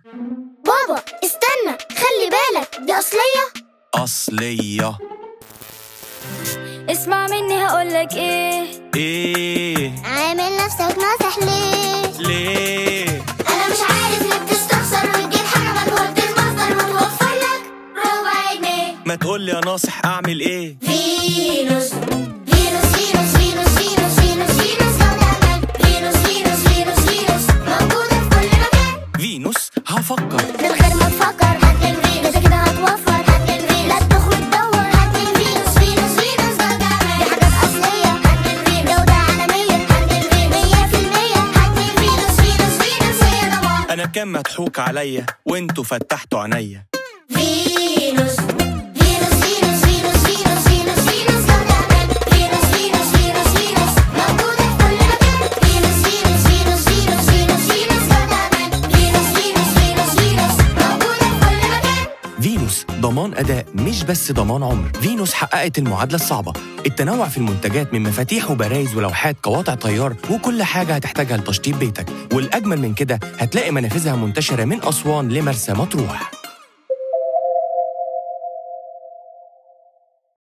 بابا استنى خلي بالك دي أصلية أصلية اسمع مني هقولك ايه إيه عامل نفسك ناصح ليه ليه أنا مش عارف ليه بتستخسر وتجيب حاجة مجهولة المصدر وتوفر لك ربع جنيه ما تقول يا ناصح أعمل إيه فينوس فينوس فينوس فينوس فينوس فينوس فينوس جودة أمان فينوس فينوس فينوس فينوس موجودة في كل مكان فينوس هفكر من غير ما تفكر هات من فينوس كده كده هتوفر هات من فينوس لا تخرج تدور هات من فينوس فينوس فينوس جودة أمان دي حاجات أصلية هات من فينوس جودة عالمية هات من فينوس مية في المية هات من فينوس فينوس فينوس هي ضمان أنا كان مضحوك عليا وانتوا فتحتوا عينيا فينوس فينوس فينوس فينوس فينوس فينوس فينوس جودة أمان فينوس فينوس فينوس فينوس موجودة في كل مكان فينوس فينوس فينوس فينوس فينوس فينوس جودة أمان فينوس فينوس فينوس فينوس موجودة في كل مكان فينوس ضمان أداء مش بس ضمان عمر فينوس حققت المعادلة الصعبة التنوع في المنتجات من مفاتيح وبرايز ولوحات قواطع طيار وكل حاجة هتحتاجها لتشطيب بيتك والأجمل من كده هتلاقي منافذها منتشرة من أسوان لمرسى مطروح